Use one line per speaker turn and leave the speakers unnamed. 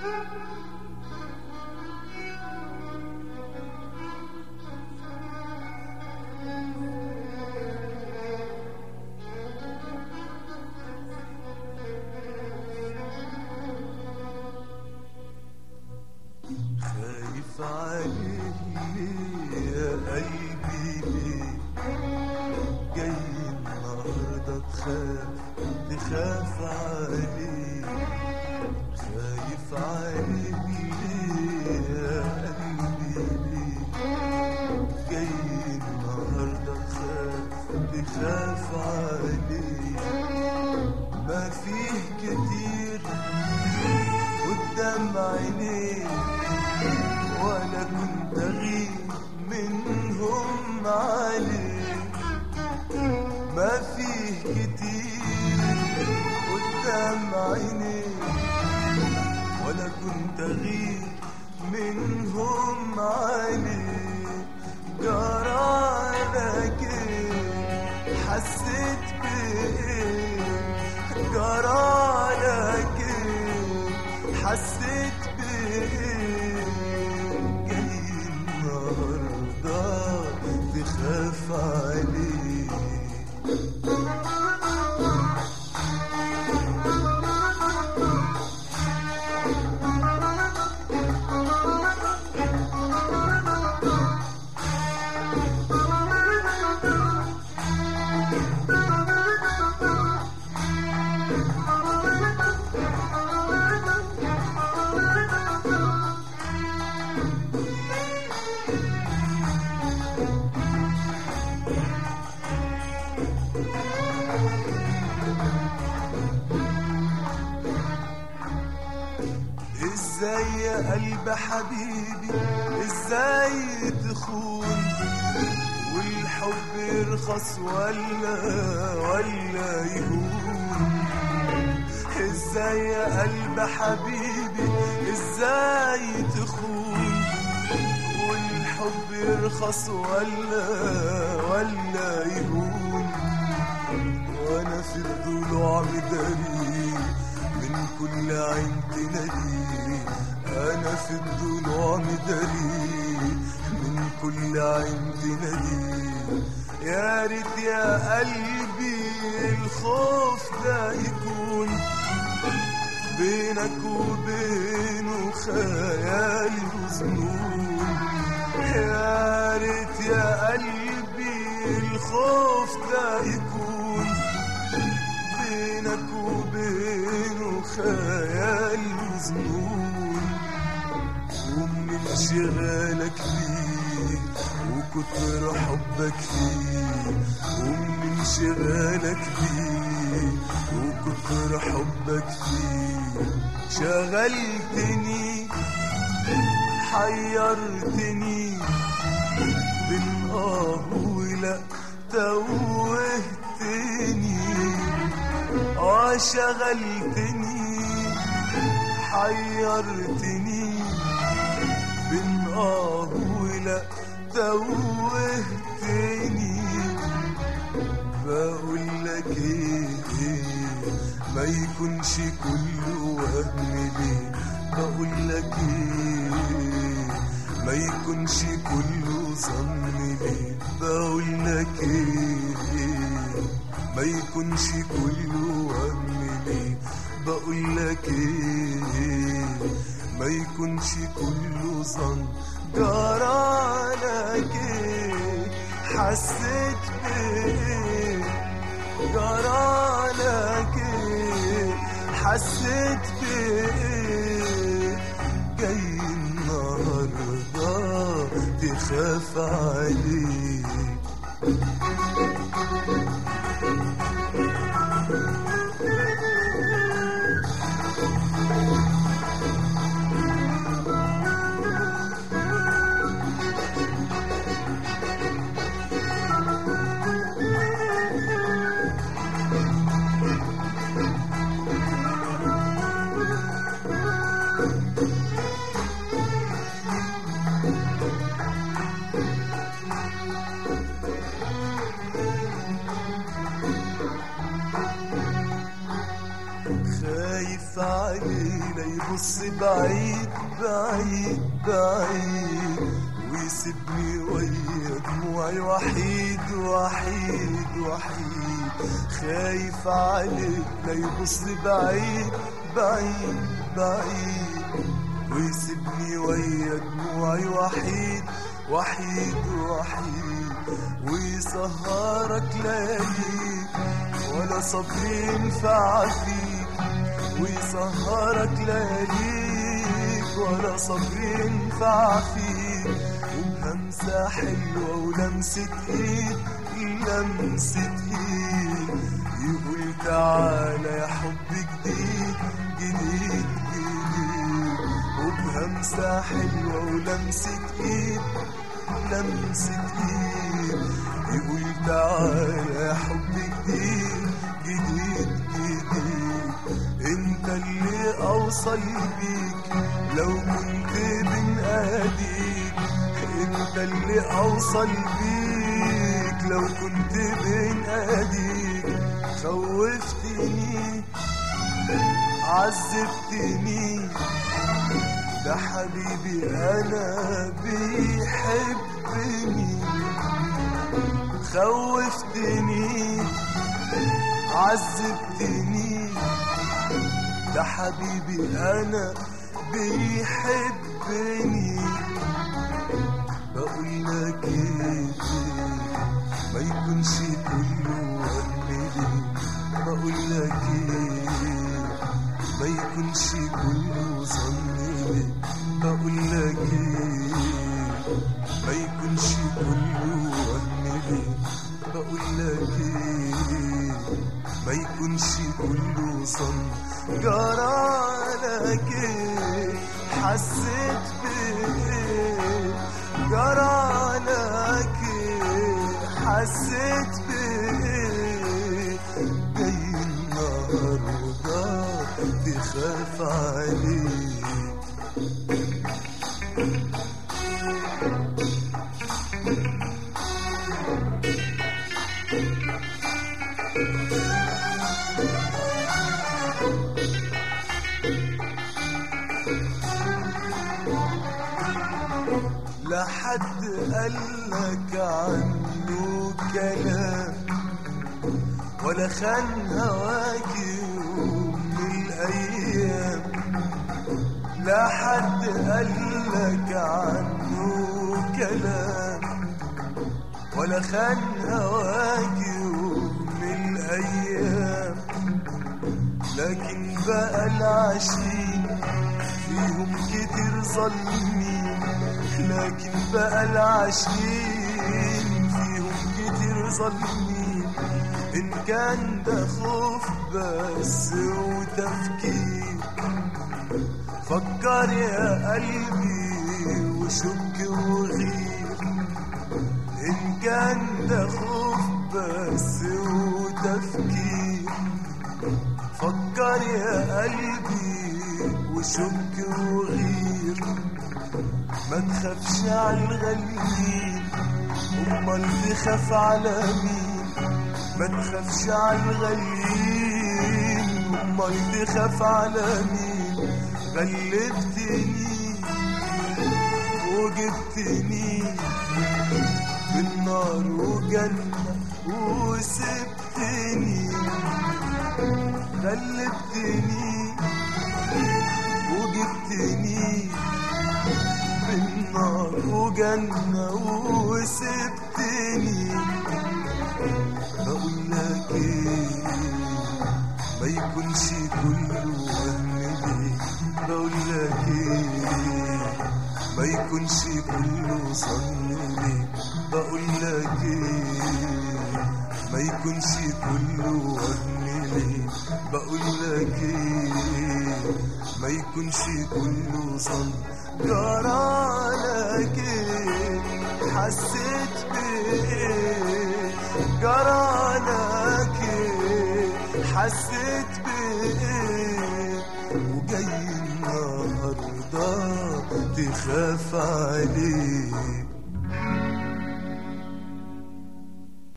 خايف عليك ليه يا قلبي ليه جاي النهارده تخاف تخاف عليك خايف عليك ليه يا قلبي ليه جاي النهارده تخاف تخاف عليك ما فيه كتير قدام عينيك ولا كنت غير منهم عليك ما فيه كتير قدام عينيك ولا كنت غير منهم عليك جرالك ايه حسيت بايه جرالك ايه حسيت بايه جاي النهارده تخاف عليه ازاي يا قلب حبيبي ازاي تخون والحب يرخص ولا ولا يهون ازاي يا قلب حبيبي ازاي تخون والحب يرخص ولا ولا يهون وانا في الضلوع مداري من كل عين تنادي انا في الضلوع مداري من كل عين تنادي يا ريت يا قلبي الخوف ده يكون بينك وبينه خيال وظنون يا ريت يا قلبي الخوف ده يكون بينك وبينه خيال وظنون ومن انشغالك فيه وكتر حبك فيه ومن انشغالك فيه وكتر حبك فيه شغلتني حيرتني بين اه ولا توهتني اه شغلتني حيرتني بين اه ولا توهتني بقول لك ايه ما يكونش كله وهم ليه بقول لك ايه ما يكونش كله ظن ليه بقول لك ايه ما يكونش كله وهم ليه بقول لك ايه ما يكونش كله ظن جرالك ايه حسيت بايه جرالك ايه حسيت بايه جاي النهارده تخاف عليه يبص بعيد بعيد بعيد ويسيبني ويا دموعي وحيد وحيد وحيد خايف عليك لا يبص بعيد بعيد بعيد ويسيبني ويا دموعي وحيد وحيد وحيد ويسهرك لياليك ولا صبر ينفع فيك ويسهرك لياليك ولا صبر ينفع فيك وبهمسة حلوة ولمسة ايد لمسة ايد يقول تعالى يا حب جديد جديد جديد وبهمسة حلوة ولمسة ايد لمسة ايد يقول تعالى يا حب جديد جديد جديد انت اللي اوصل بيك لو كنت بين ايديك انت اللي اوصل بيك لو كنت بين ايديك خوفتني عذبتني ده حبيبي انا بيحبني خوفتني عذبتني ده حبيبي انا بيحبني بقول لك ايه ما يكونش كله وهم ليه بقول لك ايه ما يكونش كله ظن ليه بقول لك ايه ما يكونش كله وهم ليه بقول لك ايه ما يكونش كله ظن جرالك ايه حسيت بايه جرالك ايه حسيت بايه جاي النهارده تخاف عليه لا حد قالك عنه كلام ولا خان هواك يوم من الايام لا حد قالك عنه كلام ولا خان هواك يوم من الايام لكن بقى العشيق فيهم كتير ظالمين لكن بقى العاشقين فيهم كتير ظالمين إن كان ده خوف بس وتفكير فكر يا قلبي وشك وغير إن كان ده خوف بس وتفكير فكر يا قلبي وشك وغير ما تخافش على الغاليين امال تخاف على مين ما تخافش على الغاليين امال تخاف على مين غلبتني وجبتني بالنار وجنة وسبتني غلبتني وجبتني بالنار وجنة وسبتني بقول لك ايه ما يكونش كله وهم ليه بقول لك ايه ما يكونش كله صن ليه بقول لك ايه ما يكونش كله وهم ليه بقول لك ايه ما يكونش كله صن جرالك ايه حسيت بايه جرالك ايه حسيت بايه وجاي النهارده تخاف عليه